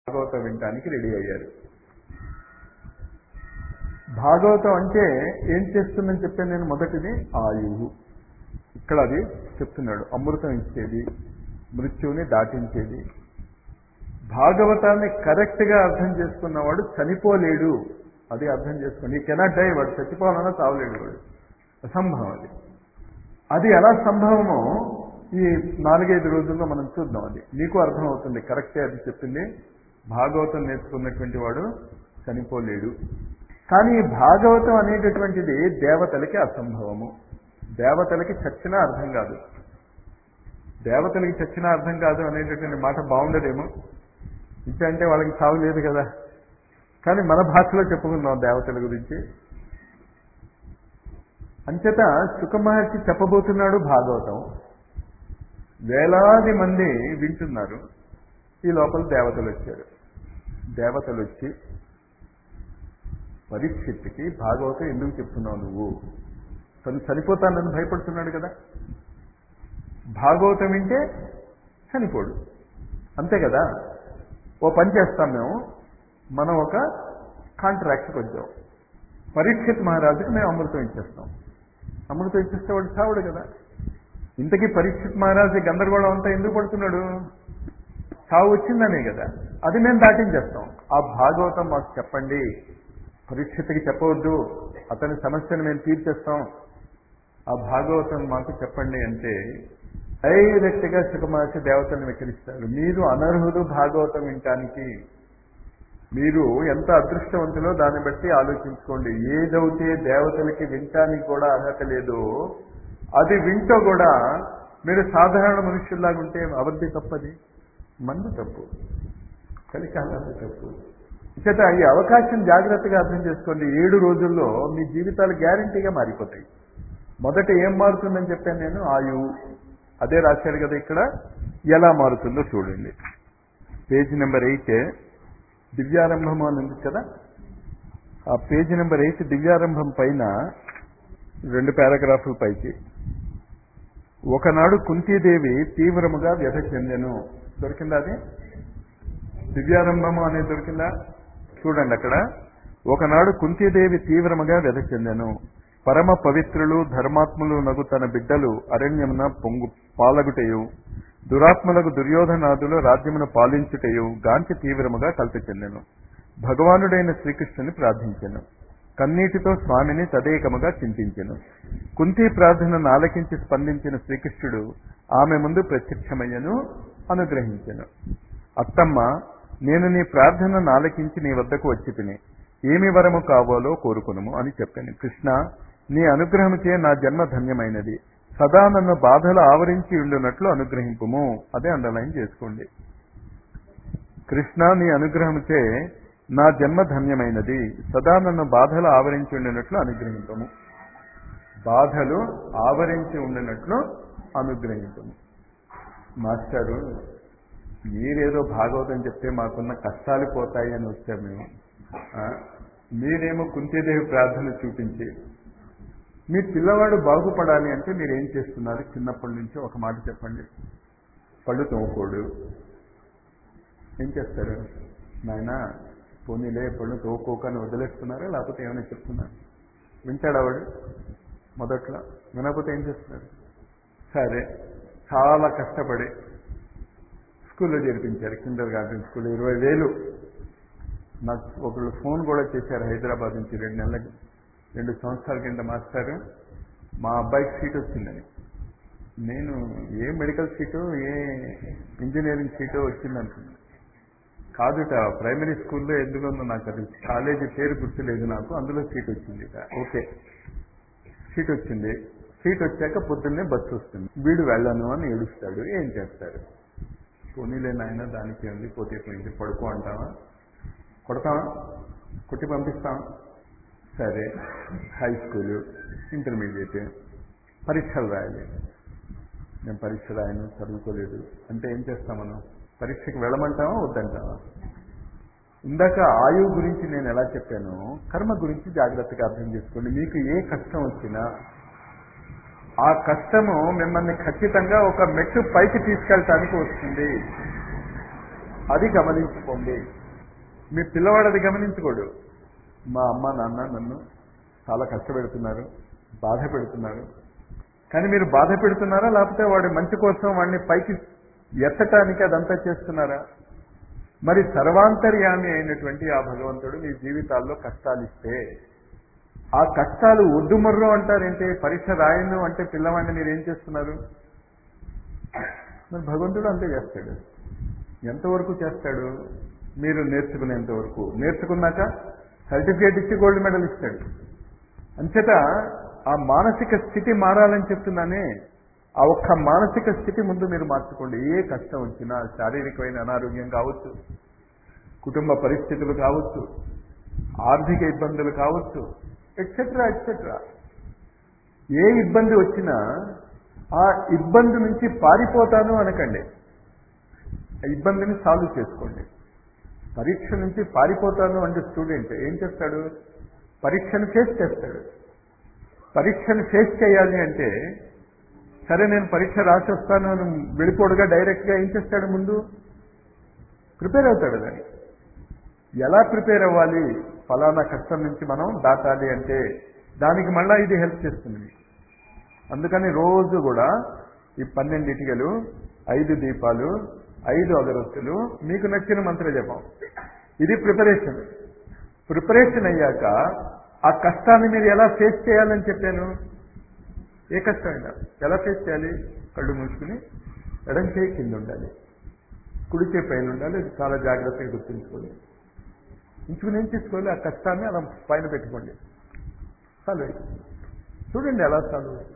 భాగవతం వినటానికి రెడీ అయ్యారు భాగవతం అంటే ఏం చేస్తుందని చెప్పాను నేను మొదటిది ఆయువు ఇక్కడ అది చెప్తున్నాడు అమృతం ఇచ్చేది మృత్యువుని దాటించేది భాగవతాన్ని కరెక్ట్గా అర్థం చేసుకున్నవాడు చనిపోలేడు అది అర్థం చేసుకోండి ఈ కెనాట్ డై వాడు చచ్చిపోవాలన్నా చావలేడు వాడు అసంభవం అది అది ఎలా సంభవమో ఈ నాలుగైదు రోజుల్లో మనం చూద్దాం అది నీకు అర్థమవుతుంది కరెక్టే అది చెప్పింది భాగవతం నేర్చుకున్నటువంటి వాడు చనిపోలేడు కానీ ఈ భాగవతం అనేటటువంటిది దేవతలకి అసంభవము దేవతలకి చచ్చినా అర్థం కాదు దేవతలకి చచ్చినా అర్థం కాదు అనేటటువంటి మాట బాగుండదేమో అంటే వాళ్ళకి చావు లేదు కదా కానీ మన భాషలో చెప్పుకుందాం దేవతల గురించి అంచేత సుఖమహర్షి చెప్పబోతున్నాడు భాగవతం వేలాది మంది వింటున్నారు ఈ లోపల దేవతలు వచ్చారు దేవతలు వచ్చి పరీక్షిత్తుకి భాగవతం ఎందుకు చెప్తున్నావు నువ్వు తను చనిపోతానని భయపడుతున్నాడు కదా భాగవతం వింటే చనిపోడు అంతే కదా ఓ పని చేస్తాం మేము మనం ఒక కాంట్రాక్ట్కి వచ్చాం పరీక్షిత్ మహారాజుకి మేము అమృతం ఇచ్చేస్తాం అమృతం ఇచ్చేస్తే వాడు చావుడు కదా ఇంతకీ పరీక్షిత్ మహారాజు గందరగోళం అంతా ఎందుకు పడుతున్నాడు చావు వచ్చిందనే కదా అది మేము దాటించేస్తాం ఆ భాగవతం మాకు చెప్పండి పరీక్షిత్కి చెప్పవద్దు అతని సమస్యను మేము తీర్చేస్తాం ఆ భాగవతం మాకు చెప్పండి అంటే డైరెక్ట్గా సుఖమహర్షి దేవతలను వెక్కిరిస్తారు మీరు అనర్హులు భాగవతం వినటానికి మీరు ఎంత అదృష్టవంతులో దాన్ని బట్టి ఆలోచించుకోండి ఏదైతే దేవతలకి వినటానికి కూడా అర్హత లేదో అది వింటూ కూడా మీరు సాధారణ మనుషుల్లాగా ఉంటే అవద్ది తప్పది మందు తప్పు కలికాలంది తప్పు ఇచ్చట ఈ అవకాశం జాగ్రత్తగా అర్థం చేసుకోండి ఏడు రోజుల్లో మీ జీవితాలు గ్యారంటీగా మారిపోతాయి మొదట ఏం మారుతుందని చెప్పాను నేను ఆయువు అదే రాశాడు కదా ఇక్కడ ఎలా మారుతుందో చూడండి పేజ్ నెంబర్ ఎయిట్ దివ్యారంభం అని ఉంది కదా ఆ పేజ్ నెంబర్ ఎయిట్ దివ్యారంభం పైన రెండు పారాగ్రాఫ్ల పైకి ఒకనాడు కుంతీదేవి తీవ్రముగా వ్యధ చెందెను దొరికిందా అది దివ్యారంభము అనేది దొరికిందా చూడండి అక్కడ ఒకనాడు కుంతీదేవి తీవ్రముగా వ్యధ చెందెను పరమ పవిత్రులు ధర్మాత్ములు నగు తన బిడ్డలు అరణ్యమున పొంగు పాలగుటయు దురాత్మలకు దుర్యోధనాదులు రాజ్యమును పాలించుటయు గాంచి తీవ్రముగా కల్పి చెందెను భగవానుడైన శ్రీకృష్ణుని ప్రార్థించెను కన్నీటితో స్వామిని తదేకముగా చింతించెను కుంతి ప్రార్థనను ఆలకించి స్పందించిన శ్రీకృష్ణుడు ఆమె ముందు ప్రత్యక్షమయ్యను అనుగ్రహించెను అత్తమ్మ నేను నీ ప్రార్థనను ఆలకించి నీ వద్దకు వచ్చి తిని ఏమి వరము కావాలో కోరుకునుము అని చెప్పాను కృష్ణ నీ అనుగ్రహముచే నా జన్మ ధన్యమైనది సదా నన్ను బాధలు ఆవరించి ఉండునట్లు అనుగ్రహింపుము అదే అండర్లైన్ చేసుకోండి కృష్ణ నీ అనుగ్రహముచే నా జన్మ ధన్యమైనది సదా నన్ను బాధలు ఆవరించి ఉండినట్లు అనుగ్రహింపము బాధలు ఆవరించి ఉండినట్లు అనుగ్రహింపము మాస్టారు మీరేదో భాగవతం చెప్తే మాకున్న కష్టాలు పోతాయి అని వచ్చాం మేము ఆ? మీరేమో కుంతీదేవి ప్రార్థన చూపించి మీ పిల్లవాడు బాగుపడాలి అంటే మీరు ఏం చేస్తున్నారు చిన్నప్పటి నుంచి ఒక మాట చెప్పండి పళ్ళు తోముకోడు ఏం చేస్తారు నాయన పోనీలే పళ్ళు తోకోకని వదిలేస్తున్నారా లేకపోతే ఏమైనా చెప్తున్నారు వింటాడా వాడు మొదట్లో వినకపోతే ఏం చేస్తున్నారు సరే చాలా కష్టపడి స్కూల్లో చేర్పించారు కిండర్ గార్డెన్ స్కూల్ ఇరవై వేలు నాకు ఒకళ్ళు ఫోన్ కూడా చేశారు హైదరాబాద్ నుంచి రెండు నెలలకి రెండు సంవత్సరాల కింద మాస్టారు మా అబ్బాయికి సీట్ వచ్చిందని నేను ఏ మెడికల్ సీటు ఏ ఇంజనీరింగ్ సీటు వచ్చిందనుకున్నాను కాదుట ప్రైమరీ స్కూల్లో ఎందులోనో నాకు అది కాలేజీ పేరు గుర్తులేదు నాకు అందులో సీట్ వచ్చింది ఓకే సీట్ వచ్చింది సీట్ వచ్చాక పొద్దున్నే బస్సు వస్తుంది వీడు వెళ్ళను అని ఏడుస్తాడు ఏం చేస్తారు పోనీలే నాయన దానికి ఉంది పోతే పోయింది పడుకో అంటావా కొడతావా కొట్టి పంపిస్తావా సరే హై స్కూలు ఇంటర్మీడియట్ పరీక్షలు రాయాలి నేను పరీక్ష రాయను చదువుకోలేదు అంటే ఏం చేస్తాం మనం పరీక్షకి వెళ్ళమంటావా వద్దంటావా ఇందాక ఆయువు గురించి నేను ఎలా చెప్పానో కర్మ గురించి జాగ్రత్తగా అర్థం చేసుకోండి మీకు ఏ కష్టం వచ్చినా ఆ కష్టము మిమ్మల్ని ఖచ్చితంగా ఒక మెట్టు పైకి తీసుకెళ్ళటానికి వస్తుంది అది గమనించుకోండి మీ పిల్లవాడు అది గమనించుకోడు మా అమ్మ నాన్న నన్ను చాలా కష్టపెడుతున్నారు బాధ పెడుతున్నారు కానీ మీరు బాధ పెడుతున్నారా లేకపోతే వాడి మంచి కోసం వాడిని పైకి ఎత్తటానికి అదంతా చేస్తున్నారా మరి సర్వాంతర్యామి అయినటువంటి ఆ భగవంతుడు మీ జీవితాల్లో కష్టాలు ఇస్తే ఆ కష్టాలు ఒడ్డుమర్రు అంటారేంటి పరీక్ష రాయను అంటే పిల్లవాడిని మీరు ఏం చేస్తున్నారు మరి భగవంతుడు అంతే చేస్తాడు ఎంతవరకు చేస్తాడు మీరు నేర్చుకునేంత వరకు నేర్చుకున్నాక సర్టిఫికేట్ ఇచ్చి గోల్డ్ మెడల్ ఇస్తాడు అంచేత ఆ మానసిక స్థితి మారాలని చెప్తున్నానే ఆ ఒక్క మానసిక స్థితి ముందు మీరు మార్చుకోండి ఏ కష్టం వచ్చినా శారీరకమైన అనారోగ్యం కావచ్చు కుటుంబ పరిస్థితులు కావచ్చు ఆర్థిక ఇబ్బందులు కావచ్చు ఎట్సెట్రా ఎట్సెట్రా ఏ ఇబ్బంది వచ్చినా ఆ ఇబ్బంది నుంచి పారిపోతాను అనకండి ఆ ఇబ్బందిని సాల్వ్ చేసుకోండి పరీక్ష నుంచి పారిపోతాను అంటే స్టూడెంట్ ఏం చేస్తాడు పరీక్షను ఫేస్ చేస్తాడు పరీక్షను ఫేస్ చేయాలి అంటే సరే నేను పరీక్ష రాసి వస్తాను అని వెళ్ళిపోడుగా డైరెక్ట్గా ఏం చేస్తాడు ముందు ప్రిపేర్ అవుతాడు దాన్ని ఎలా ప్రిపేర్ అవ్వాలి ఫలానా కష్టం నుంచి మనం దాటాలి అంటే దానికి మళ్ళా ఇది హెల్ప్ చేస్తుంది అందుకని రోజు కూడా ఈ పన్నెండు ఇటుకలు ఐదు దీపాలు ఐదు అగరొత్తులు మీకు నచ్చిన మంత్ర జపం ఇది ప్రిపరేషన్ ప్రిపరేషన్ అయ్యాక ఆ కష్టాన్ని మీరు ఎలా ఫేస్ చేయాలని చెప్పాను ఏ కష్టమైనా ఎలా ఫేస్ చేయాలి కళ్ళు మూసుకుని ఎడం చేయి కింద ఉండాలి కుడి చేయి పైన ఉండాలి అది చాలా జాగ్రత్తగా గుర్తుంచుకోవాలి ఉంచుకుని ఏం చేసుకోవాలి ఆ కష్టాన్ని అలా పైన పెట్టుకోండి సాల్వ్ అయిపోతుంది చూడండి ఎలా సాల్వ్ అవుతుంది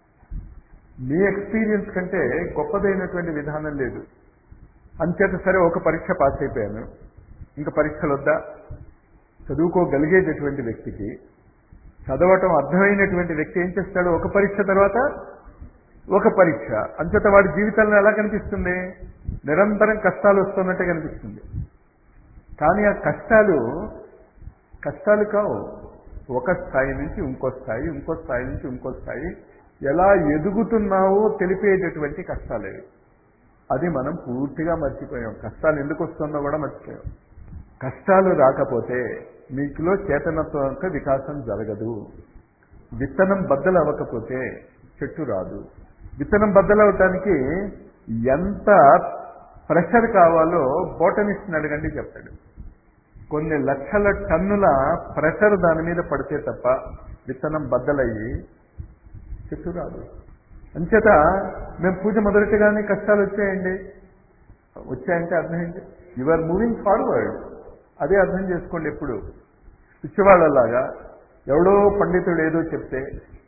మీ ఎక్స్పీరియన్స్ కంటే గొప్పదైనటువంటి విధానం లేదు అంచేత సరే ఒక పరీక్ష పాస్ అయిపోయాను ఇంకా పరీక్షలు వద్దా చదువుకోగలిగేటటువంటి వ్యక్తికి చదవటం అర్థమైనటువంటి వ్యక్తి ఏం చేస్తాడు ఒక పరీక్ష తర్వాత ఒక పరీక్ష అంచేత వాడి జీవితంలో ఎలా కనిపిస్తుంది నిరంతరం కష్టాలు వస్తున్నట్టే కనిపిస్తుంది కానీ ఆ కష్టాలు కష్టాలు కావు ఒక స్థాయి నుంచి ఇంకో స్థాయి ఇంకో స్థాయి నుంచి ఇంకో స్థాయి ఎలా ఎదుగుతున్నావో తెలిపేటటువంటి కష్టాలు అది మనం పూర్తిగా మర్చిపోయాం కష్టాలు ఎందుకు వస్తుందో కూడా మర్చిపోయాం కష్టాలు రాకపోతే మీకులో చేతనత్వం యొక్క వికాసం జరగదు విత్తనం బద్దలు అవ్వకపోతే చెట్టు రాదు విత్తనం బద్దలు అవటానికి ఎంత ప్రెషర్ కావాలో బోటనిస్ట్ని అడగండి చెప్తాడు కొన్ని లక్షల టన్నుల ప్రెషర్ దాని మీద పడితే తప్ప విత్తనం బద్దలయ్యి చెట్టు రాదు అంచేత మేము పూజ మొదలెట్టగానే కష్టాలు వచ్చాయండి వచ్చాయంటే అర్థం ఏంటి యు ఆర్ మూవింగ్ ఫార్వర్డ్ అదే అర్థం చేసుకోండి ఎప్పుడు పిచ్చివాళ్ళలాగా ఎవడో పండితుడు ఏదో చెప్తే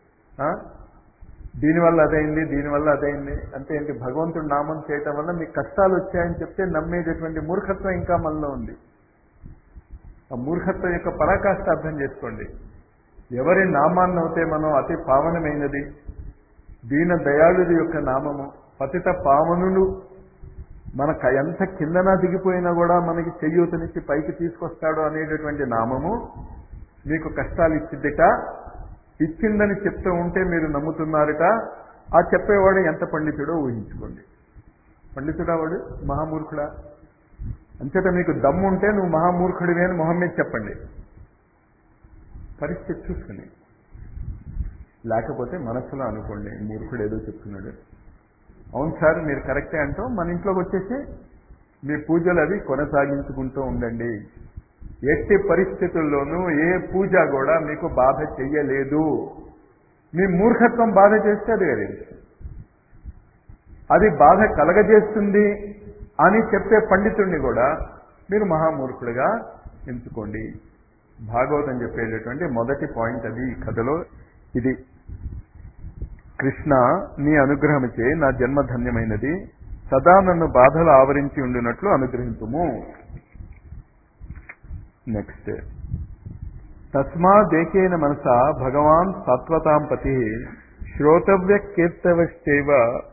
దీనివల్ల అదైంది దీనివల్ల అదైంది అంటే ఏంటి భగవంతుడు నామం చేయటం వల్ల మీకు కష్టాలు వచ్చాయని చెప్తే నమ్మేటటువంటి మూర్ఖత్వం ఇంకా మనలో ఉంది ఆ మూర్ఖత్వం యొక్క పరాకాష్ట అర్థం చేసుకోండి ఎవరి నామాన్ని అవుతే మనం అతి పావనమైనది దీన దయాళుడి యొక్క నామము పతిత పావనులు మనకు ఎంత కిందన దిగిపోయినా కూడా మనకి చెయ్యూతనిచ్చి పైకి తీసుకొస్తాడు అనేటటువంటి నామము మీకు కష్టాలు ఇచ్చిద్దట ఇచ్చిందని చెప్తూ ఉంటే మీరు నమ్ముతున్నారట ఆ చెప్పేవాడు ఎంత పండితుడో ఊహించుకోండి పండితుడా వాడు మహామూర్ఖుడా అంచేత మీకు దమ్ము ఉంటే నువ్వు మహామూర్ఖుడివి అని మొహం మీద చెప్పండి పరిస్థితి చూసుకుని లేకపోతే మనసులో అనుకోండి మూర్ఖుడు ఏదో చెప్తున్నాడు అవును సార్ మీరు కరెక్టే అంటూ మన ఇంట్లోకి వచ్చేసి మీ పూజలు అవి కొనసాగించుకుంటూ ఉండండి ఎట్టి పరిస్థితుల్లోనూ ఏ పూజ కూడా మీకు బాధ చెయ్యలేదు మీ మూర్ఖత్వం బాధ చేస్తే అది వేరే విషయం అది బాధ కలగజేస్తుంది అని చెప్పే పండితుడిని కూడా మీరు మహామూర్ఖుడిగా ఎంచుకోండి భాగవతం చెప్పేటటువంటి మొదటి పాయింట్ అది ఈ కథలో ఇది కృష్ణ నీ అనుగ్రహముచే నా జన్మ ధన్యమైనది సదా నన్ను బాధలు ఆవరించి ఉండినట్లు అనుగ్రహించుము నెక్స్ట్ తస్మాదేకేన మనస భగవాన్ సత్వతాం పతి శ్రోతవ్య కీర్తవశ్చైవ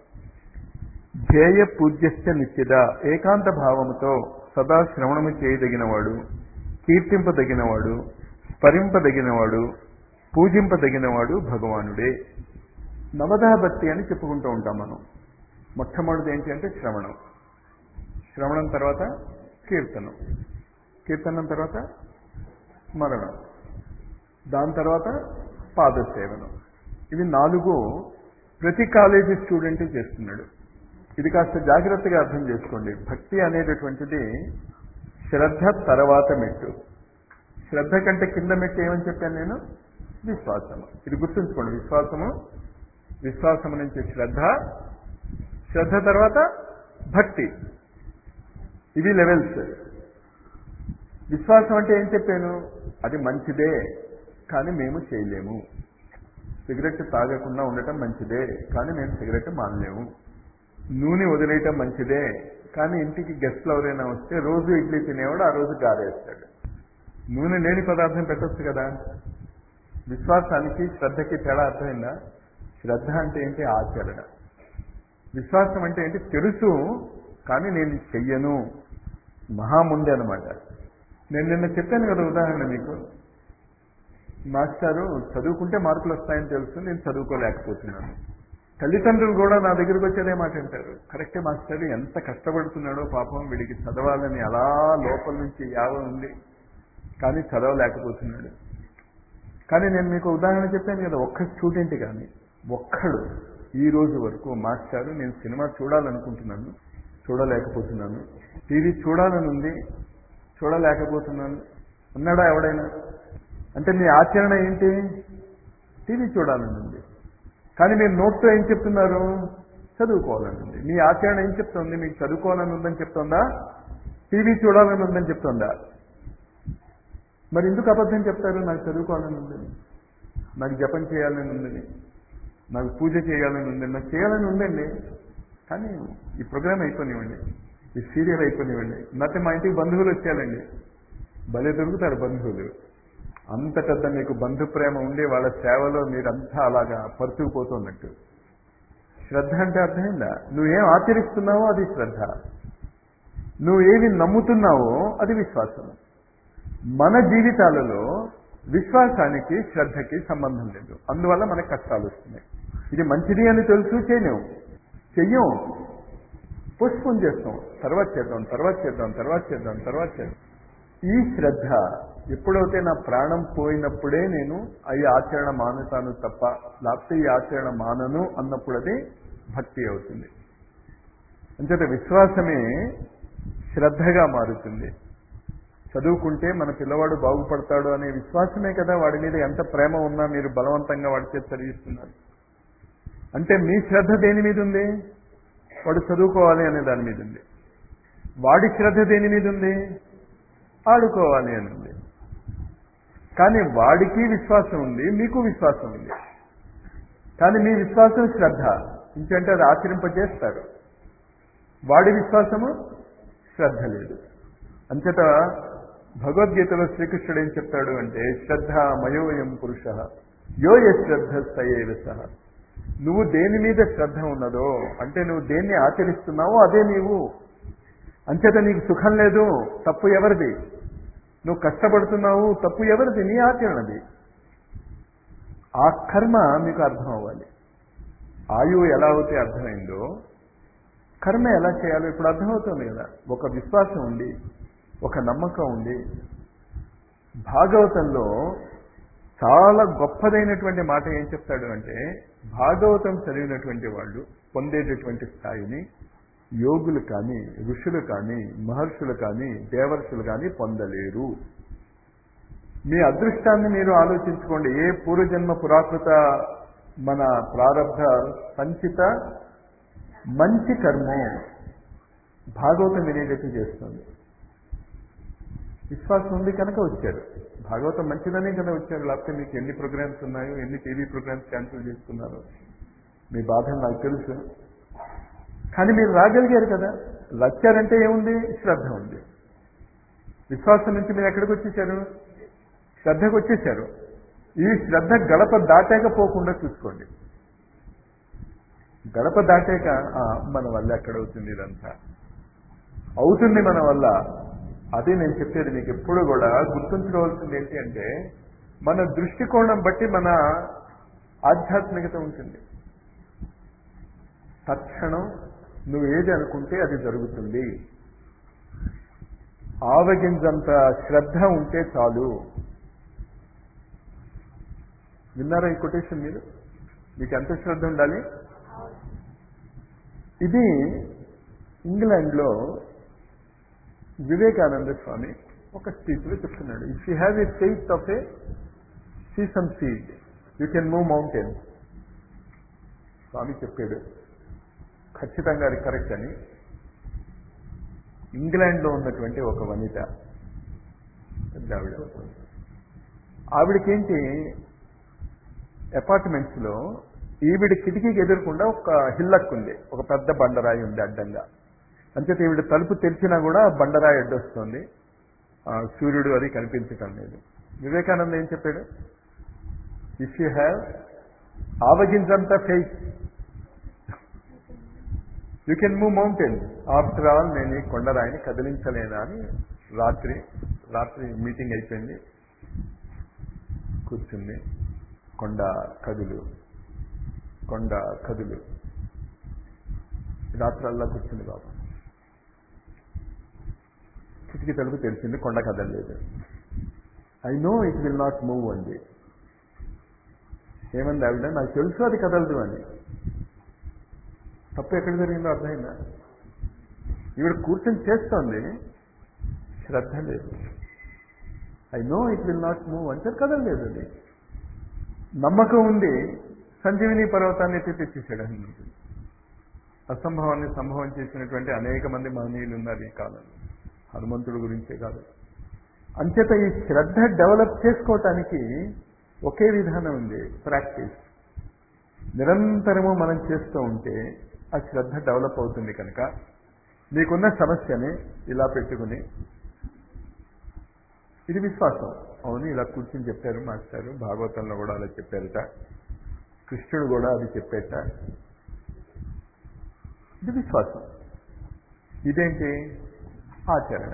ధ్యేయ పూజ్యశ్చ నిత్యద ఏకాంత భావముతో సదా శ్రవణము చేయదగినవాడు కీర్తింపదగినవాడు స్మరింపదగినవాడు పూజింపదగినవాడు భగవానుడే నవదా భక్తి అని చెప్పుకుంటూ ఉంటాం మనం మొట్టమొదటిది ఏంటి అంటే శ్రవణం శ్రవణం తర్వాత కీర్తనం కీర్తనం తర్వాత స్మరణం దాని తర్వాత పాదసేవనం ఇవి నాలుగు ప్రతి కాలేజీ స్టూడెంట్ చేస్తున్నాడు ఇది కాస్త జాగ్రత్తగా అర్థం చేసుకోండి భక్తి అనేటటువంటిది శ్రద్ధ తర్వాత మెట్టు శ్రద్ధ కంటే కింద మెట్టు ఏమని చెప్పాను నేను విశ్వాసము ఇది గుర్తుంచుకోండి విశ్వాసము విశ్వాసము నుంచి శ్రద్ధ శ్రద్ధ తర్వాత భక్తి ఇవి లెవెల్స్ విశ్వాసం అంటే ఏం చెప్పాను అది మంచిదే కానీ మేము చేయలేము సిగరెట్ తాగకుండా ఉండటం మంచిదే కానీ మేము సిగరెట్ మానలేము నూనె వదిలేయటం మంచిదే కానీ ఇంటికి గెస్ట్లు ఎవరైనా వస్తే రోజు ఇడ్లీ తినేవాడు ఆ రోజు గారేస్తాడు నూనె లేని పదార్థం పెట్టొచ్చు కదా విశ్వాసానికి శ్రద్ధకి తేడా అర్థమైందా శ్రద్ధ అంటే ఏంటి ఆచరణ విశ్వాసం అంటే ఏంటి తెలుసు కానీ నేను చెయ్యను మహాముండే అనమాట నేను నిన్న చెప్పాను కదా ఉదాహరణ మీకు మాస్టారు చదువుకుంటే మార్కులు వస్తాయని తెలుసు నేను చదువుకోలేకపోతున్నాను తల్లిదండ్రులు కూడా నా దగ్గరికి వచ్చేదే మాట అంటారు కరెక్టే మాస్టర్ ఎంత కష్టపడుతున్నాడో పాపం వీడికి చదవాలని అలా లోపల నుంచి యావ ఉంది కానీ చదవలేకపోతున్నాడు కానీ నేను మీకు ఉదాహరణ చెప్పాను కదా ఒక్క స్టూడెంట్ కానీ ఒక్కడు ఈ రోజు వరకు మాస్టారు నేను సినిమా చూడాలనుకుంటున్నాను చూడలేకపోతున్నాను టీవీ చూడాలని ఉంది చూడలేకపోతున్నాను అన్నాడా ఎవడైనా అంటే మీ ఆచరణ ఏంటి టీవీ చూడాలని ఉంది కానీ మీరు నోట్తో ఏం చెప్తున్నారు చదువుకోవాలని ఉంది మీ ఆచరణ ఏం చెప్తుంది మీకు చదువుకోవాలని ఉందని చెప్తుందా టీవీ చూడాలని ఉందని చెప్తుందా మరి ఎందుకు అబద్ధం చెప్తారు నాకు చదువుకోవాలని ఉందని నాకు జపం చేయాలని ఉందని నాకు పూజ చేయాలని ఉందండి నాకు చేయాలని ఉందండి కానీ ఈ ప్రోగ్రామ్ అయిపోనివ్వండి ఈ సీరియల్ అయిపోనివ్వండి నాతో మా ఇంటికి బంధువులు వచ్చేయాలండి భలే దొరుకుతారు బంధువులు అంత పెద్ద మీకు బంధు ప్రేమ ఉండి వాళ్ళ సేవలో మీరంతా అలాగా పరుచుకుపోతున్నట్టు శ్రద్ధ అంటే అర్థమైందా నువ్వేం ఆచరిస్తున్నావో అది శ్రద్ధ నువ్వు ఏవి నమ్ముతున్నావో అది విశ్వాసం మన జీవితాలలో విశ్వాసానికి శ్రద్ధకి సంబంధం లేదు అందువల్ల మనకు కష్టాలు వస్తున్నాయి ఇది మంచిది అని తెలుసు చేయలేము చెయ్యం పోస్ట్పోన్ చేస్తాం తర్వాత చేద్దాం తర్వాత చేద్దాం తర్వాత చేద్దాం తర్వాత చేద్దాం ఈ శ్రద్ధ ఎప్పుడైతే నా ప్రాణం పోయినప్పుడే నేను ఈ ఆచరణ మానుతాను తప్ప లేకపోతే ఈ ఆచరణ మానను అన్నప్పుడు అది భక్తి అవుతుంది అంచేత విశ్వాసమే శ్రద్ధగా మారుతుంది చదువుకుంటే మన పిల్లవాడు బాగుపడతాడు అనే విశ్వాసమే కదా వాడి మీద ఎంత ప్రేమ ఉన్నా మీరు బలవంతంగా వాడి చేతి చదివిస్తున్నారు అంటే మీ శ్రద్ధ దేని మీద ఉంది వాడు చదువుకోవాలి అనే దాని మీద ఉంది వాడి శ్రద్ధ దేని మీద ఉంది ఆడుకోవాలి అని ఉంది కానీ వాడికి విశ్వాసం ఉంది మీకు విశ్వాసం ఉంది కానీ మీ విశ్వాసం శ్రద్ధ ఇంకంటే అది ఆచరింపజేస్తారు వాడి విశ్వాసము శ్రద్ధ లేదు అంతటా భగవద్గీతలో శ్రీకృష్ణుడు ఏం చెప్తాడు అంటే శ్రద్ధ మయోయం పురుష యో శ్రద్ధ సయేవ సహ నువ్వు దేని మీద శ్రద్ధ ఉన్నదో అంటే నువ్వు దేన్ని ఆచరిస్తున్నావో అదే నీవు అంచేత నీకు సుఖం లేదు తప్పు ఎవరిది నువ్వు కష్టపడుతున్నావు తప్పు ఎవరిది నీ ఆచరణది ఆ కర్మ మీకు అర్థం అవ్వాలి ఆయువు ఎలా అయితే అర్థమైందో కర్మ ఎలా చేయాలో ఇప్పుడు అర్థమవుతుంది కదా ఒక విశ్వాసం ఉంది ఒక నమ్మకం ఉంది భాగవతంలో చాలా గొప్పదైనటువంటి మాట ఏం చెప్తాడు అంటే భాగవతం చదివినటువంటి వాళ్ళు పొందేటటువంటి స్థాయిని యోగులు కానీ ఋషులు కానీ మహర్షులు కానీ దేవర్షులు కానీ పొందలేరు మీ అదృష్టాన్ని మీరు ఆలోచించుకోండి ఏ పూర్వజన్మ పురాకృత మన ప్రారంభ సంచిత మంచి కర్మం భాగవతం వినేటట్టు చేస్తుంది విశ్వాసం ఉంది కనుక వచ్చారు భాగవతం మంచిదనే కదా వచ్చారు లేకపోతే మీకు ఎన్ని ప్రోగ్రామ్స్ ఉన్నాయో ఎన్ని టీవీ ప్రోగ్రామ్స్ క్యాన్సిల్ చేసుకున్నారో మీ బాధ నాకు తెలుసు కానీ మీరు రాగలిగారు కదా వచ్చారంటే ఏముంది శ్రద్ధ ఉంది విశ్వాసం నుంచి మీరు ఎక్కడికి వచ్చేసారు శ్రద్ధకు వచ్చేసారు ఈ శ్రద్ధ గడప దాటాక పోకుండా చూసుకోండి గడప దాటాక ఆ, మన వల్ల ఎక్కడ అవుతుంది ఇదంతా అవుతుంది మన వల్ల అది నేను చెప్పేది మీకు ఎప్పుడు కూడా గుర్తుంచుకోవాల్సింది ఏంటి అంటే మన దృష్టికోణం బట్టి మన ఆధ్యాత్మికత ఉంటుంది తక్షణం నువ్వు ఏది అనుకుంటే అది జరుగుతుంది ఆవగింజంత శ్రద్ధ ఉంటే చాలు విన్నారా ఈ కొటేషన్ మీరు మీకు ఎంత శ్రద్ధ ఉండాలి ఇది ఇంగ్లాండ్లో వివేకానంద స్వామి ఒక స్పీచ్లో చెప్తున్నాడు if you have a faith of a sesame seed you can move mountain స్వామి చెప్పాడు ఖచ్చితంగా అది కరెక్ట్ అని ఇంగ్లాండ్లో ఉన్నటువంటి ఒక వనిత పెద్ద ఆవిడ ఆవిడకేంటి అపార్ట్మెంట్స్లో ఈవిడ కిటికీకి ఎదురకుండా ఒక హిల్లక్ ఉంది ఒక పెద్ద బండరాయి ఉంది అడ్డంగా అంచేత ఈవిడ తలుపు తెరిచినా కూడా బండరాయి అడ్డొస్తుంది ఆ, సూర్యుడు అది కనిపించటం లేదు వివేకానంద ఏం చెప్పాడు ఇఫ్ యూ హ్యావ్ ఆవగించంత faith you can move mountain after all నేను ఈ కొండరాయిని కదిలించలేనా అని రాత్రి రాత్రి మీటింగ్ అయిపోయింది కూర్చుంది కొండ కదులు కొండ కదులు రాత్రల్లా కూర్చుంది బాబు కిటికీ తలుపు తెలిసింది కొండ కదలలేదు I know it will not move అండి ఏమంది ఆవిడ నాకు తెలుసు అది కదలదు అని తప్పు ఎక్కడ జరిగిందో అర్థమైందా ఈవిడ కూర్చొని చేస్తోంది శ్రద్ధ లేదు I know it will not move అంటే కదలలేదు అది నమ్మకం ఉంది సంజీవిని పర్వతాన్ని ఎత్తి తెచ్చేసాడు హనుమంతుడు అసంభవాన్ని సంభవం చేసినటువంటి అనేక మంది మహనీయులు ఉన్నారు ఈ కాలంలో హనుమంతుడు గురించే కాదు అంచేత ఈ శ్రద్ధ డెవలప్ చేసుకోవటానికి ఒకే విధానం ఉంది ప్రాక్టీస్ నిరంతరము మనం చేస్తూ ఉంటే ఆ శ్రద్ధ డెవలప్ అవుతుంది కనుక మీకున్న సమస్యని ఇలా పెట్టుకుని ఇది విశ్వాసం అవును ఇలా కూర్చుని చెప్పారు మాస్టారు భాగవతంలో కూడా అలా చెప్పారట కృష్ణుడు కూడా అది చెప్పేట ఇది విశ్వాసం ఇదేంటి ఆచరణ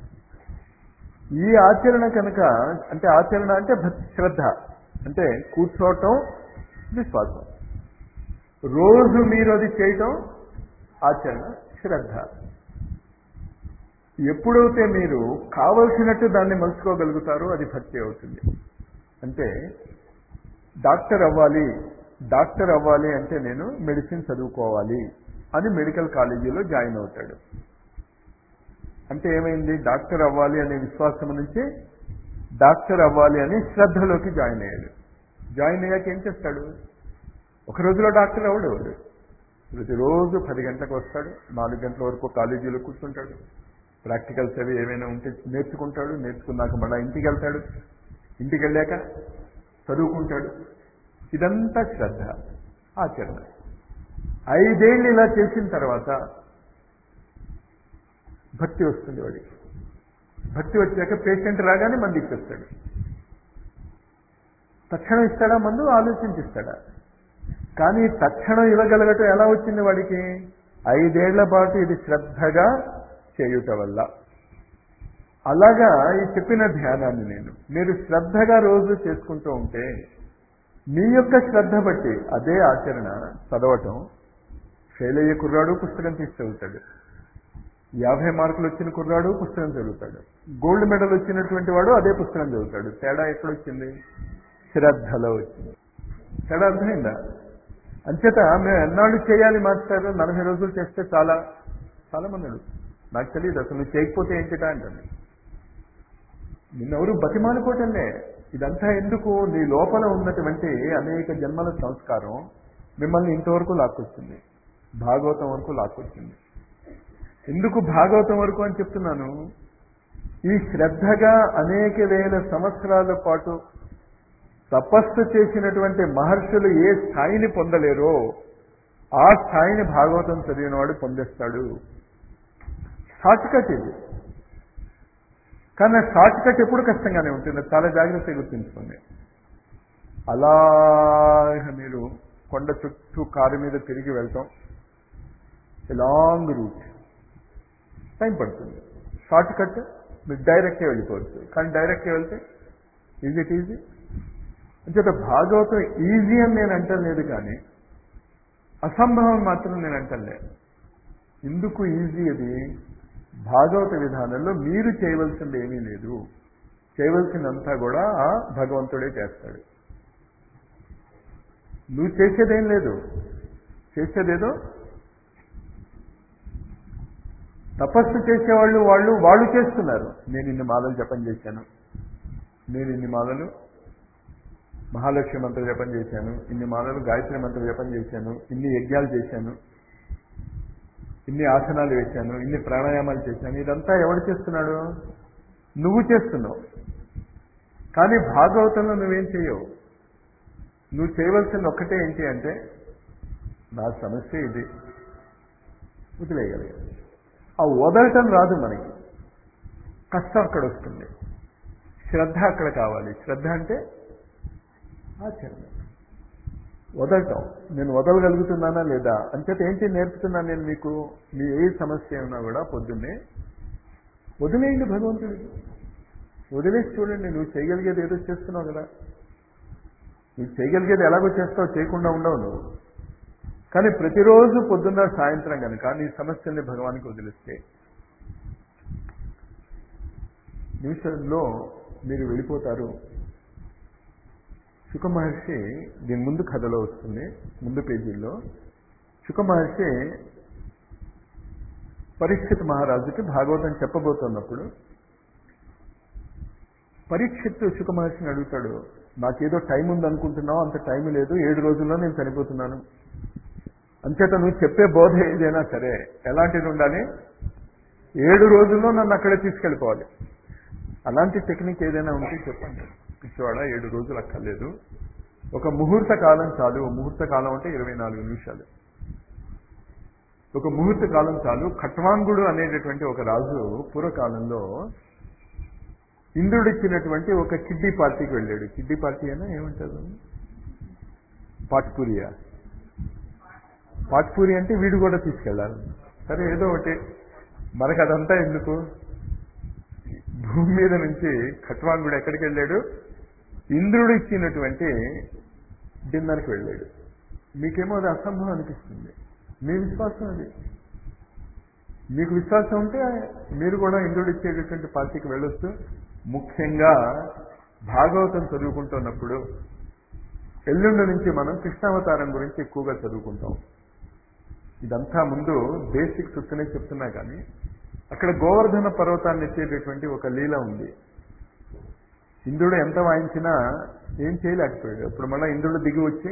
ఈ ఆచరణ కనుక అంటే ఆచరణ అంటే భక్తి శ్రద్ధ అంటే కూర్చోవటం విశ్వాసం రోజు మీరు అది చేయటం ఆచరణ శ్రద్ధ ఎప్పుడైతే మీరు కావలసినట్టు దాన్ని మలుచుకోగలుగుతారో అది భక్తి అవుతుంది అంటే డాక్టర్ అవ్వాలి డాక్టర్ అవ్వాలి అంటే నేను మెడిసిన్ చదువుకోవాలి అని మెడికల్ కాలేజీలో జాయిన్ అవుతాడు అంటే ఏమైంది డాక్టర్ అవ్వాలి అనే విశ్వాసం నుంచి డాక్టర్ అవ్వాలి అని శ్రద్ధలోకి జాయిన్ అయ్యాడు జాయిన్ అయ్యాక ఏం చేస్తాడు ఒక రోజులో డాక్టర్ అవడు వాడు ప్రతిరోజు పది గంటలకు వస్తాడు నాలుగు గంటల వరకు కాలేజీలో కూర్చుంటాడు ప్రాక్టికల్స్ అవి ఏమైనా ఉంటే నేర్చుకుంటాడు నేర్చుకున్నాక మళ్ళీ ఇంటికి వెళ్తాడు ఇంటికి వెళ్ళాక చదువుకుంటాడు ఇదంతా శ్రద్ధ ఆచరణ ఐదేళ్ళు ఇలా చేసిన తర్వాత భక్తి వస్తుంది వాడికి భక్తి వచ్చాక పేషెంట్ రాగానే మంది ఇచ్చేస్తాడు తక్షణం ఇస్తాడా మందు ఆలోచించిస్తాడా కానీ తక్షణం ఇవ్వగలగటం ఎలా వచ్చింది వాడికి ఐదేళ్ల పాటు ఇది శ్రద్ధగా చేయుట వల్ల అలాగా ఈ చెప్పిన ధ్యానాన్ని నేను మీరు శ్రద్ధగా రోజు చేసుకుంటూ ఉంటే మీ యొక్క శ్రద్ధ బట్టి అదే ఆచరణ చదవటం ఫెయిల్ అయ్యే కుర్రాడు పుస్తకం తీసి చదువుతాడు యాభై మార్కులు వచ్చిన కుర్రాడు పుస్తకం చదువుతాడు గోల్డ్ మెడల్ వచ్చినటువంటి వాడు అదే పుస్తకం చదువుతాడు తేడా ఎక్కడొచ్చింది శ్రద్ధలో వచ్చింది తేడా అర్థమైందా అంచేత మేము ఎన్నాళ్ళు చేయాలి మాస్టర్ నలభై రోజులు చేస్తే చాలా చాలా మంది అడుగుతారు. నాకు తెలియదు అసలు నువ్వు చేయకపోతే ఏంటిట అంటాను నిన్నెవరు బతిమాలుకోవటంలే ఇదంతా ఎందుకు నీ లోపల ఉన్నటువంటి అనేక జన్మల సంస్కారం మిమ్మల్ని ఇంతవరకు లాక్కొచ్చింది భాగవతం వరకు లాక్కొచ్చింది ఎందుకు భాగవతం వరకు అని చెప్తున్నాను ఈ శ్రద్ధగా అనేక వేల సంవత్సరాల పాటు తపస్సు చేసినటువంటి మహర్షులు ఏ స్థాయిని పొందలేరో ఆ స్థాయిని భాగవతం చదివినవాడు పొందేస్తాడు షార్ట్ కట్ ఇది కానీ షార్ట్ కట్ ఎప్పుడు కష్టంగానే ఉంటుంది చాలా జాగ్రత్తగా గుర్తుంచుకోండి అలా మీరు కొండ చుట్టూ కారు మీద తిరిగి వెళ్తాం లాంగ్ రూట్ టైం పడుతుంది షార్ట్ కట్ మీరు డైరెక్ట్గా వెళ్ళిపోవచ్చు కానీ డైరెక్ట్గా వెళ్తే ఈజీ ఇట్ ఈజీ అంచేత భాగవతం ఈజీ అని నేను అంటలేదు కానీ అసంభవం మాత్రం నేను అంటలే ఎందుకు ఈజీ అది భాగవత విధానంలో మీరు చేయవలసింది ఏమీ లేదు చేయవలసిందంతా కూడా ఆ భగవంతుడే చేస్తాడు నువ్వు చేసేదేం లేదు చేసేదేదో తపస్సు చేసేవాళ్ళు వాళ్ళు వాళ్ళు చేస్తున్నారు నేను ఇన్ని మాలలు జపం చేశాను నేను ఇన్ని మాలలు మహాలక్ష్మి మంత్ర జపం చేశాను ఇన్ని మాలలు గాయత్రి మంత్ర జపం చేశాను ఇన్ని యజ్ఞాలు చేశాను ఇన్ని ఆసనాలు వేశాను ఇన్ని ప్రాణాయామాలు చేశాను ఇదంతా ఎవడు చేస్తున్నాడు నువ్వు చేస్తున్నావు కానీ భాగవతంలో నువ్వేం చేయవు నువ్వు చేయవలసింది ఒక్కటే ఏంటి అంటే నా సమస్య ఇది వదిలేయగలిగాను ఆ వదలటం రాదు మనకి కష్టం అక్కడ వస్తుంది శ్రద్ధ అక్కడ కావాలి శ్రద్ధ అంటే ఆచరణ వదలటం నేను వదలగలుగుతున్నానా లేదా అంచేత ఏంటి నేర్పుతున్నాను నేను మీకు మీ ఏ సమస్య ఉన్నా కూడా పొద్దున్నే వదిలేయండి భగవంతుడికి వదిలేసి చూడండి నువ్వు చేయగలిగేది ఏదో చేస్తున్నావు కదా నువ్వు చేయగలిగేది ఎలాగో చేస్తావు చేయకుండా ఉండవు నువ్వు కానీ ప్రతిరోజు పొద్దున్న సాయంత్రం కనుక నీ సమస్యల్ని భగవానికి వదిలిస్తే నిమిషంలో మీరు వెళ్ళిపోతారు శుక మహర్షి దీని ముందు కథలో వస్తుంది ముందు పేజీల్లో శుక మహర్షి పరీక్షిత్ మహారాజుకి భాగవతం చెప్పబోతున్నప్పుడు పరీక్షిత్ శుక మహర్షిని అడుగుతాడు నాకేదో టైం ఉందనుకుంటున్నావు అంత టైం లేదు ఏడు రోజుల్లో నేను చనిపోతున్నాను అంచేత నువ్వు చెప్పే బోధ ఏదైనా సరే ఎలాంటిది ఉండాలి ఏడు రోజుల్లో నన్ను అక్కడే తీసుకెళ్ళిపోవాలి అలాంటి టెక్నిక్ ఏదైనా ఉంటే చెప్పండి పిచ్చివాడ ఏడు రోజులు అక్కర్లేదు ఒక ముహూర్త కాలం చాలు ముహూర్త కాలం అంటే ఇరవై నాలుగు నిమిషాలు ఒక ముహూర్త కాలం చాలు ఖట్వాంగుడు అనేటటువంటి ఒక రాజు పూర్వకాలంలో ఇంద్రుడు ఇచ్చినటువంటి ఒక కిడ్డీ పార్టీకి వెళ్ళాడు కిడ్డీ పార్టీ అయినా ఏమంటారు పాట్పూరియా పాట్పూరి అంటే వీడు కూడా తీసుకెళ్ళాలి సరే ఏదో ఒకటి మనకు అదంతా ఎందుకు భూమి మీద నుంచి ఖట్వాంగుడు ఎక్కడికి వెళ్ళాడు ఇంద్రుడు ఇచ్చినటువంటి డిన్నర్కి వెళ్ళాడు మీకేమో అది అసంభవం అనిపిస్తుంది మీ విశ్వాసం అది మీకు విశ్వాసం ఉంటే మీరు కూడా ఇంద్రుడు ఇచ్చేటటువంటి పార్టీకి వెళ్ళొచ్చు ముఖ్యంగా భాగవతం చదువుకుంటున్నప్పుడు ఎల్లుండి నుంచి మనం కృష్ణావతారం గురించి ఎక్కువగా చదువుకుంటాం ఇదంతా ముందు బేసిక్ సుత్తనే చెప్తున్నా కానీ అక్కడ గోవర్ధన పర్వతాన్ని ఎత్తేటటువంటి ఒక లీల ఉంది ఇంద్రుడు ఎంత వాయించినా ఏం చేయలేకపోయాడు అప్పుడు మళ్ళీ ఇంద్రుడు దిగి వచ్చి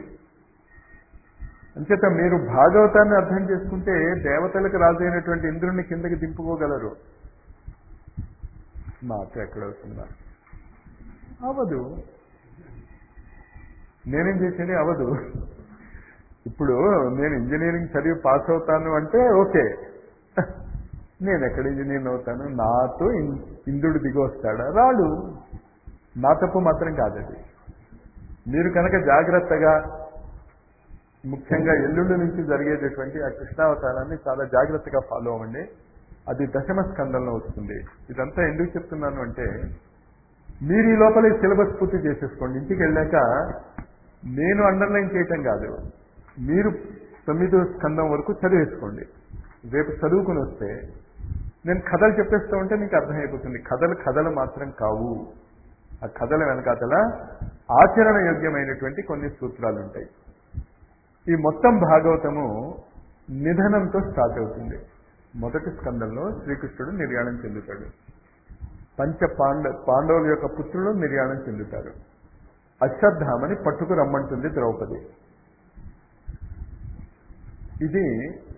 అంచేత మీరు భాగవతాన్ని అర్థం చేసుకుంటే దేవతలకు రాజైనటువంటి ఇంద్రుడిని కిందకి దింపుకోగలరు మాట ఎక్కడ అవుతుందా అవదు నేనేం చేసేది అవదు ఇప్పుడు నేను ఇంజనీరింగ్ చదివి పాస్ అవుతాను అంటే ఓకే నేను ఎక్కడ ఇంజనీర్ అవుతాను నాతో ఇంద్రుడు దిగి వస్తాడా రాడు నా తప్పు మాత్రం కాదది మీరు కనుక జాగ్రత్తగా ముఖ్యంగా ఎల్లుండి నుంచి జరిగేటటువంటి ఆ కృష్ణావతారాన్ని చాలా జాగ్రత్తగా ఫాలో అవ్వండి అది దశమ స్కందంలో వస్తుంది ఇదంతా ఎందుకు చెప్తున్నాను అంటే మీరు ఈ లోపల ఈ సిలబస్ పూర్తి చేసేసుకోండి ఇంటికి వెళ్ళాక నేను అండర్లైన్ చేయటం కాదు మీరు తొమ్మిదో స్కందం వరకు చదివేసుకోండి రేపు చదువుకుని వస్తే నేను కథలు చెప్పేస్తూ ఉంటే మీకు అర్థమైపోతుంది కథలు కథలు మాత్రం కావు ఆ కథల వెనకాతల ఆచరణ యోగ్యమైనటువంటి కొన్ని సూత్రాలు ఉంటాయి ఈ మొత్తం భాగవతము నిధనంతో స్టార్ట్ అవుతుంది మొదటి స్కందంలో శ్రీకృష్ణుడు నిర్యాణం చెందుతాడు పంచ పాండ పాండవుల యొక్క పుత్రులు నిర్యాణం చెందుతారు అశ్వత్థామని పట్టుకు రమ్మంటుంది ద్రౌపది ఇది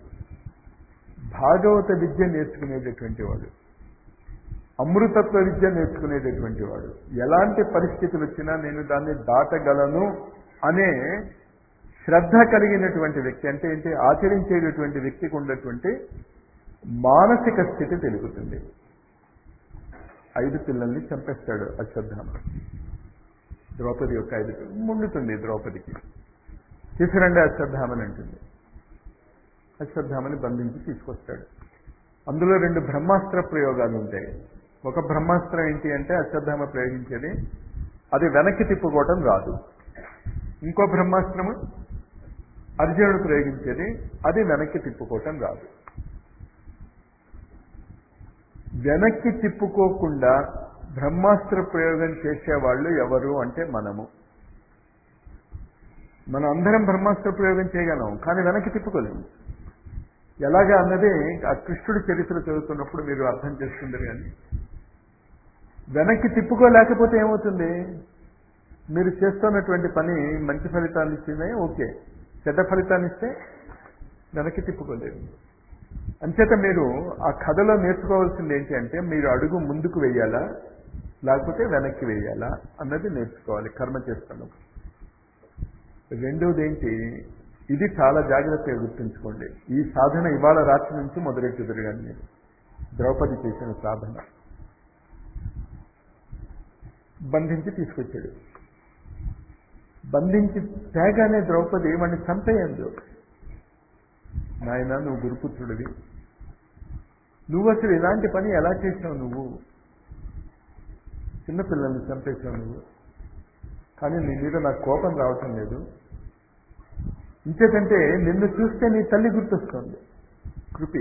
భాగవత విద్య నేర్చుకునేటటువంటి వాడు అమృతత్వ విద్య నేర్చుకునేటటువంటి వాడు ఎలాంటి పరిస్థితులు వచ్చినా నేను దాన్ని దాటగలను అనే శ్రద్ధ కలిగినటువంటి వ్యక్తి అంటే ఏంటి ఆచరించేటటువంటి వ్యక్తికి ఉన్నటువంటి మానసిక స్థితి తెలుగుతుంది ఐదు పిల్లల్ని చంపేస్తాడు అశ్వత్థామ ద్రౌపది యొక్క ఐదు పిల్లలు ముండుతుంది ద్రౌపదికి తీసుకురండి అశ్వత్థామని అంటుంది అశ్వత్థామని బంధించి తీసుకొస్తాడు అందులో రెండు బ్రహ్మాస్త్ర ప్రయోగాలు ఉంటాయి ఒక బ్రహ్మాస్త్రం ఏంటి అంటే అశ్వత్థామ ప్రయోగించేది అది వెనక్కి తిప్పుకోవటం రాదు ఇంకో బ్రహ్మాస్త్రము అర్జునుడు ప్రయోగించేది అది వెనక్కి తిప్పుకోవటం రాదు వెనక్కి తిప్పుకోకుండా బ్రహ్మాస్త్ర ప్రయోగం చేసేవాళ్ళు ఎవరు అంటే మనము మనం అందరం బ్రహ్మాస్త్ర ప్రయోగం చేయగలం కానీ వెనక్కి తిప్పుకోలేము ఎలాగా అన్నది ఆ కృష్ణుడి చరిత్ర చదువుతున్నప్పుడు మీరు అర్థం చేసుకుందరు కానీ వెనక్కి తిప్పుకోలేకపోతే ఏమవుతుంది మీరు చేస్తున్నటువంటి పని మంచి ఫలితాన్ని ఇచ్చిందే ఓకే చెడ్డ ఫలితాన్ని ఇస్తే వెనక్కి తిప్పుకోలేదు అంచేత మీరు ఆ కథలో నేర్చుకోవాల్సింది ఏంటి అంటే మీరు అడుగు ముందుకు వెయ్యాలా లేకపోతే వెనక్కి వెయ్యాలా అన్నది నేర్చుకోవాలి కర్మ చేస్తున్నప్పుడు రెండవది ఏంటి ఇది చాలా జాగ్రత్తగా గుర్తుంచుకోండి ఈ సాధన ఇవాళ రాత్రి నుంచి మొదలెట్టుదురు కానీ మీరు ద్రౌపది చేసిన సాధన బంధించి తీసుకొచ్చాడు బంధించి తేగానే ద్రౌపది వాడిని చంపేయందు నాయన నువ్వు గురుపుత్రుడివి నువ్వు అసలు ఇలాంటి పని ఎలా చేసావు నువ్వు చిన్నపిల్లల్ని చంపేశావు నువ్వు కానీ నీ మీద నాకు కోపం రావటం లేదు ఇంకేకంటే నిన్ను చూస్తే నీ తల్లి గుర్తొస్తుంది కృపి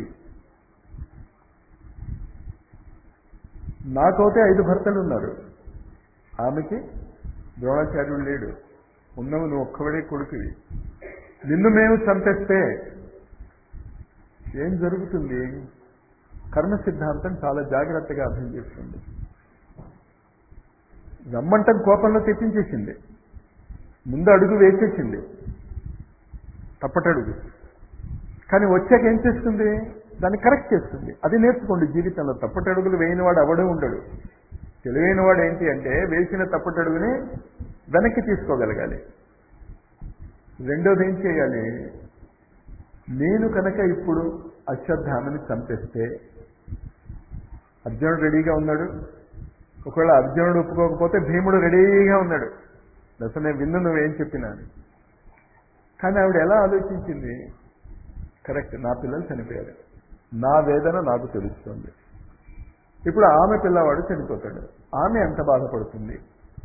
నాకైతే ఐదు భర్తలు ఉన్నారు ఆమెకి ద్రోణాచార్యుడు లేడు ఉన్నవు నువ్వు ఒక్కవడే కొడుకువి నిన్ను మేము చంపేస్తే ఏం జరుగుతుంది కర్మ సిద్ధాంతం చాలా జాగ్రత్తగా అర్థం చేస్తుంది రమ్మంటం కోపంలో తెప్పించేసింది ముందు అడుగు వేసేసింది తప్పటడుగు కానీ వచ్చాక ఏం చేస్తుంది దాన్ని కరెక్ట్ చేస్తుంది అది నేర్చుకోండి జీవితంలో తప్పటడుగులు వేయని వాడు అవడే ఉండడు తెలివైన వాడు ఏంటి అంటే వేసిన తప్పటడుగుని వెనక్కి తీసుకోగలగాలి రెండోది ఏం చేయాలి నేను కనుక ఇప్పుడు అశ్వత్థామని చంపేస్తే అర్జునుడు రెడీగా ఉన్నాడు ఒకవేళ అర్జునుడు ఒప్పుకోకపోతే భీముడు రెడీగా ఉన్నాడు అసలు నేను విన్ను నువ్వేం చెప్పినా అని. కానీ ఆవిడ ఎలా ఆలోచించింది కరెక్ట్ నా పిల్లలు చనిపోయారు నా వేదన నాకు తెలుస్తుంది ఇప్పుడు ఆమె పిల్లవాడు చనిపోతాడు ఆమె ఎంత బాధపడుతుంది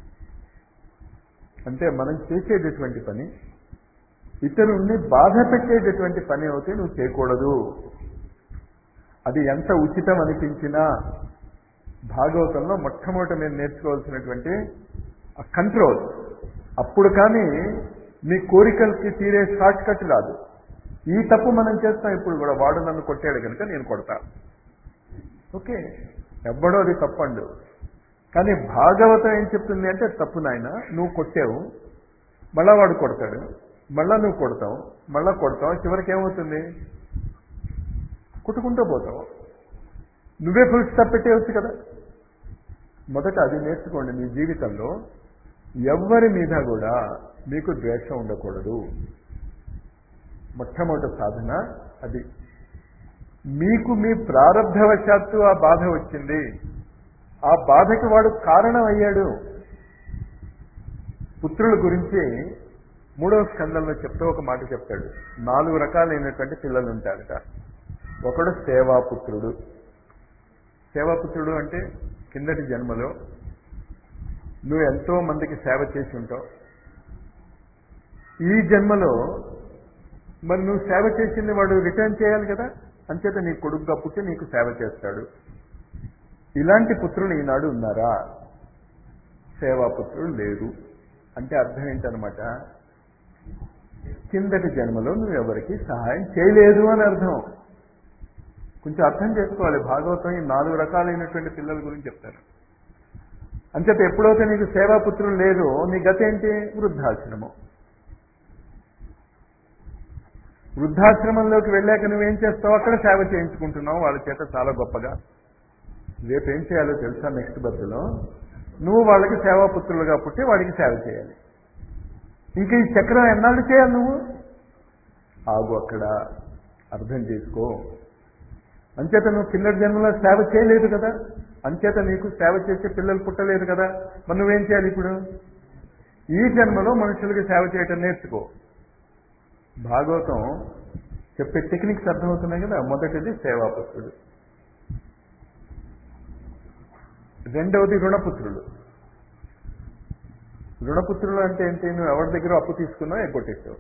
అంటే మనం చేసేటటువంటి పని ఇతరుల్ని బాధ పెట్టేటటువంటి పని అయితే నువ్వు చేయకూడదు అది ఎంత ఉచితం అనిపించినా భాగవతంలో మొట్టమొదట మీరు నేర్చుకోవాల్సినటువంటి కంట్రోల్ అప్పుడు కానీ మీ కోరికలకి తీరే షార్ట్ కట్ రాదు ఈ తప్పు మనం చేస్తాం ఇప్పుడు కూడా వాడు నన్ను కొట్టాడు కనుక నేను కొడతా ఓకే ఎవ్వడో అది తప్పండు కానీ భాగవతం ఏం చెప్తుంది అంటే తప్పు నాయన నువ్వు కొట్టావు మళ్ళా వాడు కొడతాడు మళ్ళా నువ్వు కొడతావు మళ్ళా కొడతావు చివరికి ఏమవుతుంది కుట్టుకుంటూ పోతావు నువ్వే ఫుల్ స్టాప్ పెట్టేయచ్చు కదా మొదట అది నేర్చుకోండి మీ జీవితంలో ఎవ్వరి మీద కూడా మీకు ద్వేషం ఉండకూడదు మొట్టమొదటి సాధన అది మీకు మీ ప్రారంభవశాత్తు ఆ బాధ వచ్చింది ఆ బాధకి వాడు కారణం అయ్యాడు పుత్రుల గురించి మూడవ స్కందంలో చెప్తూ ఒక మాట చెప్తాడు నాలుగు రకాలైనటువంటి పిల్లలు ఉంటారట ఒకడు సేవాపుత్రుడు సేవాపుత్రుడు అంటే కిందటి జన్మలో నువ్వు ఎంతో మందికి సేవ చేసి ఉంటావు ఈ జన్మలో మరి నువ్వు సేవ చేసింది వాడు రిటర్న్ చేయాలి కదా అంచేత నీ కొడుకుగా పుట్టి నీకు సేవ చేస్తాడు ఇలాంటి పుత్రులు ఈనాడు ఉన్నారా సేవాపుత్రులు లేరు అంటే అర్థం ఏంటనమాట కిందటి జన్మలో నువ్వు ఎవరికి సహాయం చేయలేదు అని అర్థం కొంచెం అర్థం చేసుకోవాలి భాగవతం ఈ నాలుగు రకాలైనటువంటి పిల్లల గురించి చెప్తారు అంచేత ఎప్పుడైతే నీకు సేవాపుత్రులు లేరు నీ గత ఏంటి వృద్ధాశ్రమం వృద్ధాశ్రమంలోకి వెళ్ళాక నువ్వేం చేస్తావు అక్కడ సేవ చేయించుకుంటున్నావు వాళ్ళ చేత చాలా గొప్పగా రేపు ఏం చేయాలో తెలుసా నెక్స్ట్ బస్సులో నువ్వు వాళ్ళకి సేవాపుత్రులుగా పుట్టి వాడికి సేవ చేయాలి ఇంకా ఈ చక్రం ఎన్నాళ్ళు చేయాలి నువ్వు ఆగు అక్కడ అర్థం చేసుకో అంచేత నువ్వు కిందటి జన్మలో సేవ చేయలేదు కదా అంచేత నీకు సేవ చేసే పిల్లలు పుట్టలేదు కదా మరి నువ్వేం చేయాలి ఇప్పుడు ఈ జన్మలో మనుషులకి సేవ చేయటం నేర్చుకో భాగవతం చెప్పే టెక్నిక్స్ అర్థమవుతున్నాయి కదా మొదటిది సేవాపుత్రుడు రెండవది రుణపుత్రుడు రుణపుత్రులు అంటే ఏంటి నువ్వు ఎవరి దగ్గర అప్పు తీసుకున్నావు ఎగ్గొట్టేసావు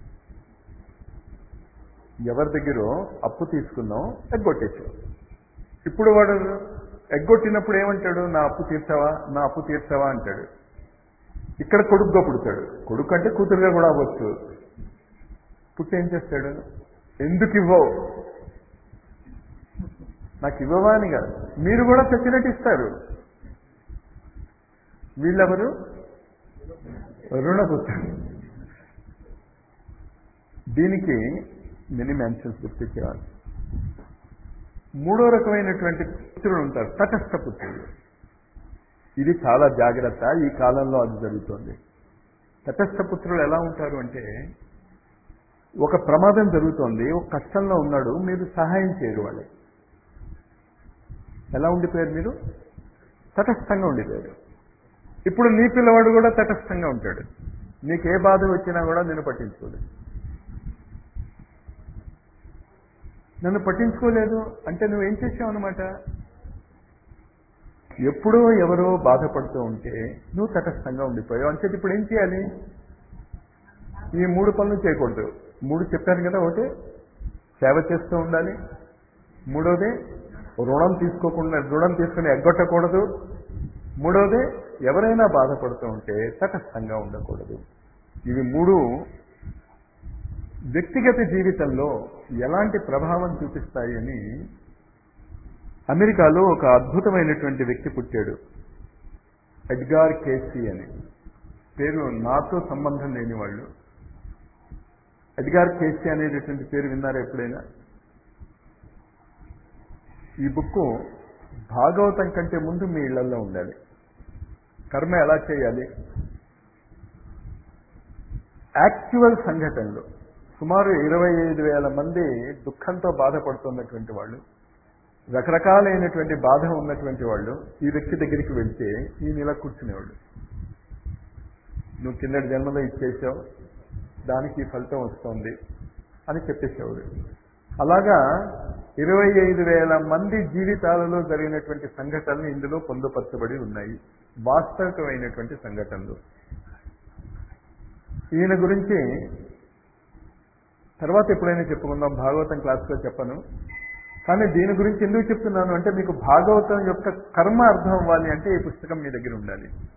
ఎవరి దగ్గర అప్పు తీసుకున్నావు ఎగ్గొట్టేసావు ఇప్పుడు వాడు ఎగ్గొట్టినప్పుడు ఏమంటాడు నా అప్పు తీర్చావా నా అప్పు తీర్చావా అంటాడు ఇక్కడ కొడుకుగా పుడతాడు కొడుకు అంటే కూతురుగా కూడా అవ్వచ్చు పుట్టి ఏం చేస్తాడు ఎందుకు ఇవ్వవు నాకు ఇవ్వవా అని కాదు మీరు కూడా చచ్చినట్టు ఇస్తారు వీళ్ళెవరు రుణపుత్రులు దీనికి మినీ మ్యాన్షన్స్ గుర్తించేవాళ్ళు మూడో రకమైనటువంటి పుత్రులు ఉంటారు తటస్థ పుత్రులు ఇది చాలా జాగ్రత్త ఈ కాలంలో అది జరుగుతోంది తటస్థ పుత్రులు ఎలా ఉంటారు అంటే ఒక ప్రమాదం జరుగుతోంది ఒక కష్టంలో ఉన్నాడు మీరు సహాయం చేయరు వాళ్ళకి ఎలా ఉండిపోయారు మీరు తటస్థంగా ఉండిపోయారు ఇప్పుడు నీ పిల్లవాడు కూడా తటస్థంగా ఉంటాడు నీకు ఏ బాధ వచ్చినా కూడా నేను పట్టించుకోలేదు నన్ను పట్టించుకోలేదు అంటే నువ్వేం చేసావు అనమాట ఎప్పుడో ఎవరో బాధపడుతూ ఉంటే నువ్వు తటస్థంగా ఉండిపోయావు అంటే ఇప్పుడు ఏం చేయాలి ఈ మూడు పనులు చేయకూడదు మూడు చెప్పాను కదా ఒకటి సేవ చేస్తూ ఉండాలి మూడోది రుణం తీసుకోకుండా రుణం తీసుకుని ఎగ్గొట్టకూడదు మూడోది ఎవరైనా బాధపడుతూ ఉంటే తటస్థంగా ఉండకూడదు ఇవి మూడు వ్యక్తిగత జీవితంలో ఎలాంటి ప్రభావం చూపిస్తాయి అని అమెరికాలో ఒక అద్భుతమైనటువంటి వ్యక్తి పుట్టాడు ఎడ్గార్ కేసీ అని పేరు నాతో సంబంధం లేని వాళ్ళు ఎడ్గార్ కేసీ అనేటటువంటి పేరు విన్నారా ఎప్పుడైనా ఈ బుక్ భాగవతం కంటే ముందు మీ ఇళ్లలో ఉండాలి కర్మ ఎలా చేయాలి యాక్చువల్ సంఘటనలు సుమారు ఇరవై ఐదు వేల మంది దుఃఖంతో బాధపడుతున్నటువంటి వాళ్ళు రకరకాలైనటువంటి బాధ ఉన్నటువంటి వాళ్ళు ఈ వ్యక్తి దగ్గరికి వెళ్తే ఈయన ఇలా కూర్చునేవాడు నువ్వు కిందటి జన్మలో ఇచ్చేసావు దానికి ఈ ఫలితం వస్తుంది అని చెప్పేసేవాడు అలాగా ఇరవై ఐదు వేల మంది జీవితాలలో జరిగినటువంటి సంఘటనలు ఇందులో పొందుపరచబడి ఉన్నాయి వాస్తవికమైనటువంటి సంఘటనలు ఈయన గురించి తర్వాత ఎప్పుడైనా చెప్పుకుందాం భాగవతం క్లాస్లో చెప్పను కానీ దీని గురించి ఎందుకు చెప్తున్నాను అంటే మీకు భాగవతం యొక్క కర్మ అర్థం అవ్వాలి అంటే ఈ పుస్తకం మీ దగ్గర ఉండాలి